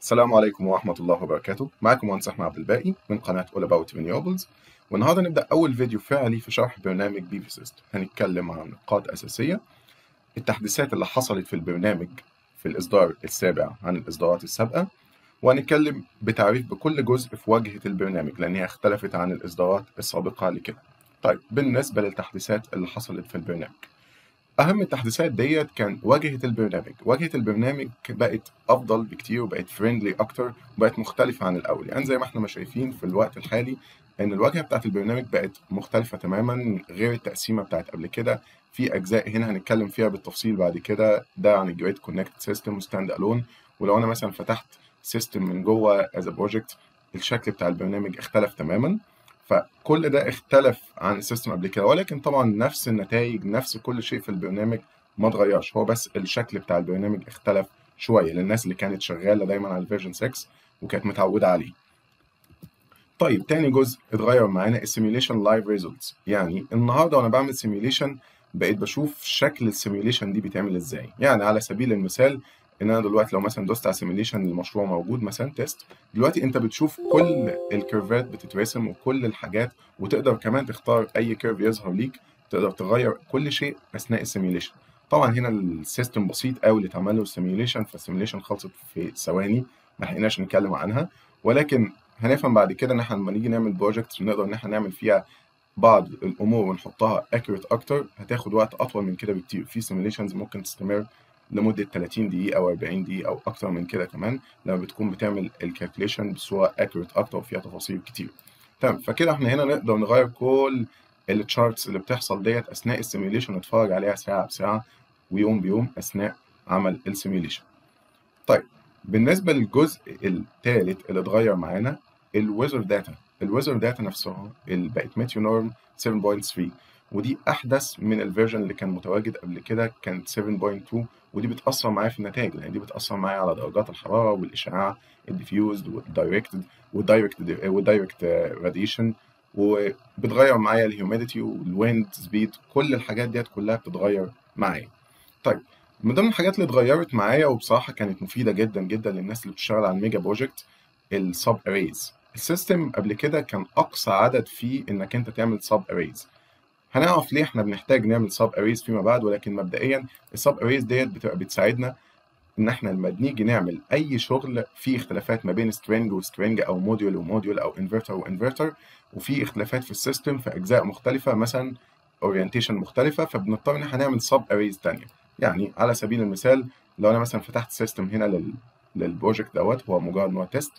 السلام عليكم ورحمة الله وبركاته معكم مهندس أحمد عبد الباقي من قناة All About Renewables والنهاردة نبدأ أول فيديو فعلي في شرح برنامج بيفي سيست هنتكلم عن نقاط أساسية التحديثات اللي حصلت في البرنامج في الإصدار السابع عن الإصدارات السابقة وهنتكلم بتعريف بكل جزء في واجهة البرنامج لأنها اختلفت عن الإصدارات السابقة لكده طيب بالنسبة للتحديثات اللي حصلت في البرنامج أهم التحديثات ديت كان واجهة البرنامج، واجهة البرنامج بقت أفضل بكتير وبقت فريندلي أكتر وبقت مختلفة عن الأول، يعني زي ما إحنا ما شايفين في الوقت الحالي إن الواجهة بتاعت البرنامج بقت مختلفة تماما غير التقسيمة بتاعت قبل كده، في أجزاء هنا هنتكلم فيها بالتفصيل بعد كده ده عن الجريد كونكت سيستم وستاند ألون، ولو أنا مثلا فتحت سيستم من جوه از بروجكت الشكل بتاع البرنامج اختلف تماما. فكل ده اختلف عن السيستم قبل كده ولكن طبعا نفس النتائج نفس كل شيء في البرنامج ما اتغيرش هو بس الشكل بتاع البرنامج اختلف شويه للناس اللي كانت شغاله دايما على الفيرجن 6 وكانت متعوده عليه طيب تاني جزء اتغير معانا السيميوليشن لايف ريزلتس يعني النهارده وانا بعمل سيميوليشن بقيت بشوف شكل السيميوليشن دي بيتعمل ازاي يعني على سبيل المثال ان انا دلوقتي لو مثلا دوست على سيميوليشن المشروع موجود مثلا تيست دلوقتي انت بتشوف كل الكيرفات بتترسم وكل الحاجات وتقدر كمان تختار اي كيرف يظهر ليك تقدر تغير كل شيء اثناء السيميوليشن طبعا هنا السيستم بسيط قوي اللي اتعمل له السيميوليشن فالسيميوليشن خلصت في ثواني ما لحقناش نتكلم عنها ولكن هنفهم بعد كده ان احنا لما نيجي نعمل بروجكت نقدر ان احنا نعمل فيها بعض الامور ونحطها اكيوريت اكتر هتاخد وقت اطول من كده بكتير في سيميوليشنز ممكن تستمر لمدة 30 دقيقة أو 40 دقيقة أو أكتر من كده كمان لما بتكون بتعمل الكالكوليشن بصورة accurate أكتر وفيها تفاصيل كتير. تمام فكده إحنا هنا نقدر نغير كل التشارتس اللي بتحصل ديت أثناء السيميوليشن نتفرج عليها ساعة بساعة ويوم بيوم أثناء عمل السيميوليشن. طيب بالنسبة للجزء الثالث اللي اتغير معانا الويزر داتا الويزر داتا نفسها اللي بقت ميتيو نورم 7.3 ودي احدث من الفيرجن اللي كان متواجد قبل كده كانت 7.2 ودي بتاثر معايا في النتائج لان دي بتاثر معايا على درجات الحراره والاشعاع الديفيوزد والدايركتد والدايركت والدايركت راديشن وبتغير معايا الهيوميديتي والويند سبيد كل الحاجات ديت كلها بتتغير معايا طيب من ضمن الحاجات اللي اتغيرت معايا وبصراحه كانت مفيده جدا جدا للناس اللي بتشتغل على الميجا بروجكت السب اريز السيستم قبل كده كان اقصى عدد فيه انك انت تعمل سب اريز هنعرف ليه احنا بنحتاج نعمل سب اريز فيما بعد ولكن مبدئيا السب اريز ديت بتبقى بتساعدنا ان احنا لما بنيجي نعمل اي شغل فيه اختلافات ما بين سترينج وسترينج او موديول وموديول او انفرتر وانفرتر وفي اختلافات في السيستم في اجزاء مختلفه مثلا اورينتيشن مختلفه فبنضطر ان احنا نعمل سب اريز ثانيه يعني على سبيل المثال لو انا مثلا فتحت سيستم هنا لل للبروجكت دوت هو مجرد ان هو تيست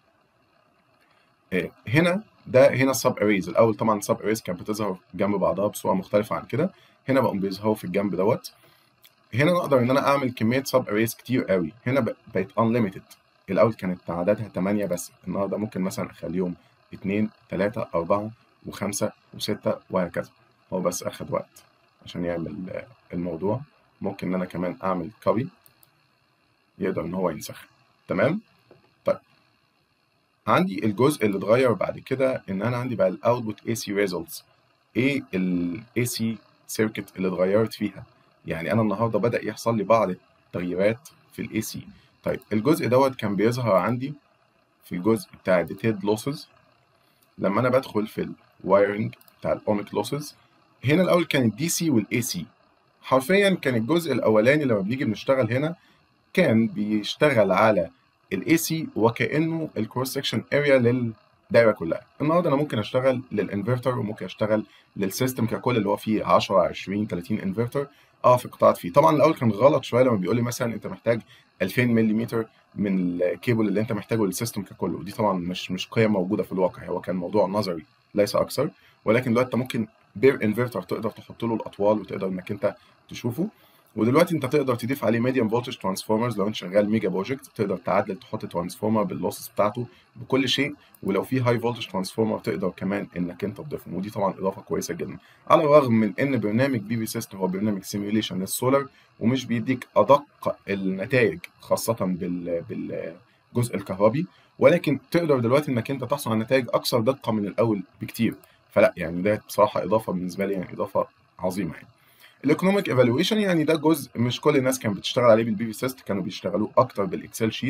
هنا ده هنا السب اريز الاول طبعا السب اريز كانت بتظهر جنب بعضها بصوره مختلفه عن كده هنا بقوا بيظهروا في الجنب دوت هنا نقدر ان انا اعمل كميه سب اريز كتير قوي هنا بقت انليميتد الاول كانت عددها 8 بس النهارده ممكن مثلا اخليهم 2 3 4 و5 و6 وهكذا هو بس اخد وقت عشان يعمل الموضوع ممكن ان انا كمان اعمل كوبي يقدر ان هو ينسخ تمام طيب عندي الجزء اللي اتغير بعد كده ان انا عندي بقى الاوتبوت اي سي ريزلتس ايه الاي سي سيركت اللي اتغيرت فيها يعني انا النهارده بدا يحصل لي بعض التغييرات في الاي سي طيب الجزء دوت كان بيظهر عندي في الجزء بتاع الديتيلد لوسز لما انا بدخل في الوايرنج بتاع الاوميك لوسز هنا الاول كان الدي سي والاي سي حرفيا كان الجزء الاولاني لما بنيجي بنشتغل هنا كان بيشتغل على الاي سي وكانه الكروس سكشن اريا للدايره كلها النهارده انا ممكن اشتغل للانفرتر وممكن اشتغل للسيستم ككل اللي هو فيه 10 20 30 انفرتر اه في قطاعات فيه طبعا الاول كان غلط شويه لما بيقول لي مثلا انت محتاج 2000 ملم من الكيبل اللي انت محتاجه للسيستم ككل ودي طبعا مش مش قيم موجوده في الواقع هو كان موضوع نظري ليس اكثر ولكن دلوقتي انت ممكن بير انفرتر تقدر تحط له الاطوال وتقدر انك انت تشوفه ودلوقتي انت تقدر تضيف عليه ميديوم فولتج ترانسفورمرز لو انت شغال ميجا بروجكت تقدر تعدل تحط ترانسفورمر باللوسز بتاعته بكل شيء ولو في هاي فولتج ترانسفورمر تقدر كمان انك انت تضيفهم ودي طبعا اضافه كويسه جدا على الرغم من ان برنامج بي في سيستم هو برنامج سيميوليشن للسولار ومش بيديك ادق النتائج خاصه بال بالجزء الكهربي ولكن تقدر دلوقتي انك انت تحصل على نتائج اكثر دقه من الاول بكتير فلا يعني ده بصراحه اضافه بالنسبه لي يعني اضافه عظيمه يعني الايكونوميك ايفالويشن يعني ده جزء مش كل الناس كانت بتشتغل عليه بالبي في سيست كانوا بيشتغلوه اكتر بالاكسل شيتس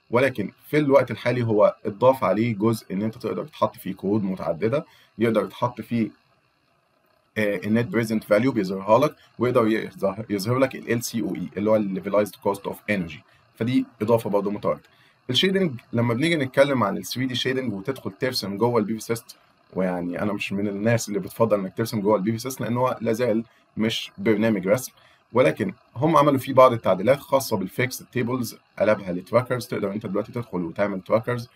ولكن في الوقت الحالي هو اتضاف عليه جزء ان انت تقدر تحط فيه كود متعدده يقدر يتحط فيه النت بريزنت فاليو بيظهرها لك ويقدر يظهر, يظهر لك ال سي او اي اللي هو الليفلايزد كوست اوف انرجي فدي اضافه برضه متواجده الشيدنج لما بنيجي نتكلم عن ال 3 دي شيدنج وتدخل ترسم جوه البي في سيست ويعني انا مش من الناس اللي بتفضل انك ترسم جوه البي في سيست لان هو لازال مش برنامج رسم ولكن هم عملوا فيه بعض التعديلات خاصه بالفيكس تيبلز قلبها لتراكرز تقدر انت دلوقتي تدخل وتعمل تراكرز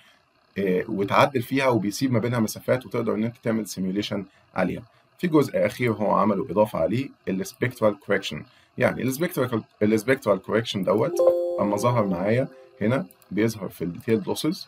وتعدل فيها وبيسيب ما بينها مسافات وتقدر ان انت تعمل سيميوليشن عليها في جزء اخير هو عملوا اضافه عليه السبيكترال كوركشن يعني السبيكترال السبيكترال كوركشن دوت اما ظهر معايا هنا بيظهر في الديتيل لوسز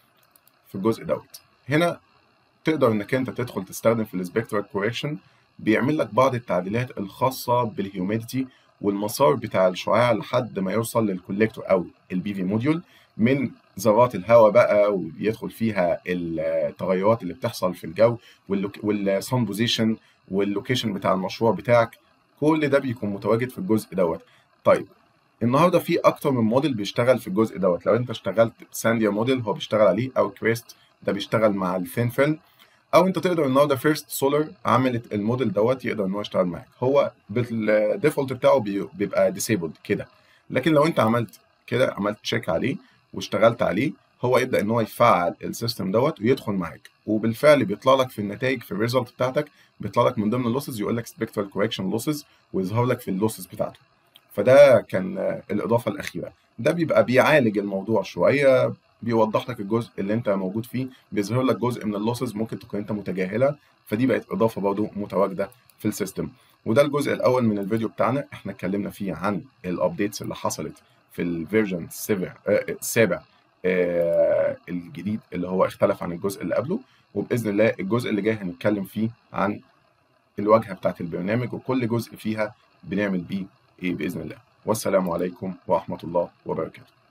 في الجزء دوت هنا تقدر انك انت تدخل تستخدم في السبيكترال كوركشن بيعمل لك بعض التعديلات الخاصه بالهيوميديتي والمسار بتاع الشعاع لحد ما يوصل للكوليكتور او البي في موديول من ذرات الهواء بقى وبيدخل فيها التغيرات اللي بتحصل في الجو والسون بوزيشن واللوكيشن بتاع المشروع بتاعك كل ده بيكون متواجد في الجزء دوت طيب النهارده في اكتر من موديل بيشتغل في الجزء دوت لو انت اشتغلت بسانديا موديل هو بيشتغل عليه او كريست ده بيشتغل مع الثين فيلم او انت تقدر النهارده فيرست سولار عملت الموديل دوت يقدر ان هو يشتغل معاك هو بالديفولت بتاعه بيبقى ديسيبلد كده لكن لو انت عملت كده عملت تشيك عليه واشتغلت عليه هو يبدا ان هو يفعل السيستم دوت ويدخل معاك وبالفعل بيطلع لك في النتائج في الريزلت بتاعتك بيطلع لك من ضمن اللوسز يقول لك سبيكترال كوركشن لوسز ويظهر لك في اللوسز بتاعته فده كان الاضافه الاخيره ده بيبقى بيعالج الموضوع شويه بيوضح لك الجزء اللي انت موجود فيه بيظهر لك جزء من اللوسز ممكن تكون انت متجاهلها فدي بقت اضافه برضه متواجده في السيستم وده الجزء الاول من الفيديو بتاعنا احنا اتكلمنا فيه عن الابديتس اللي حصلت في الفيرجن السابع السابع آه الجديد اللي هو اختلف عن الجزء اللي قبله وباذن الله الجزء اللي جاي هنتكلم فيه عن الواجهه بتاعت البرنامج وكل جزء فيها بنعمل بيه ايه باذن الله والسلام عليكم ورحمه الله وبركاته